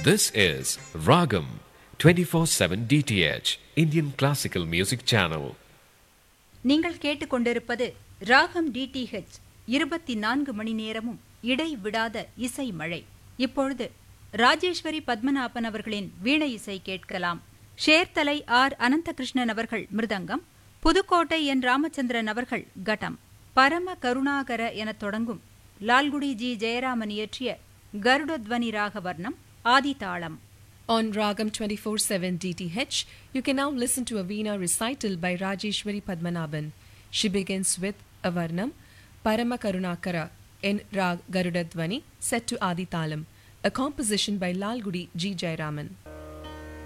This is Ragam 24/7 DTH Indian Classical Music Channel. நீங்கள் கேட்டுக்கொண்டிருப்பது ராகம் டிடிஹெச் இருபத்தி நான்கு மணி நேரமும் இடைவிடாத இசை மழை இப்பொழுது ராஜேஸ்வரி பத்மநாபன் அவர்களின் வீணை இசை கேட்கலாம் ஷேர்தலை ஆர் அனந்தகிருஷ்ணன் அவர்கள் மிருதங்கம் புதுக்கோட்டை என் ராமச்சந்திரன் அவர்கள் கடம் பரம கருணாகர எனத் தொடங்கும் லால்குடி ஜி ஜெயராமன் இயற்றிய கருடத்வனி ராகவர்ணம் ஆதிதாளம் On Ragam 24/7 DTH, you can now listen to a Veena recital by Rajeshwari Padmanabhan. She begins with a Varnam, Paramakarunakara in Rag Garudadvani, set to Adi Talam, a composition by Lalgudi G. Jayaraman.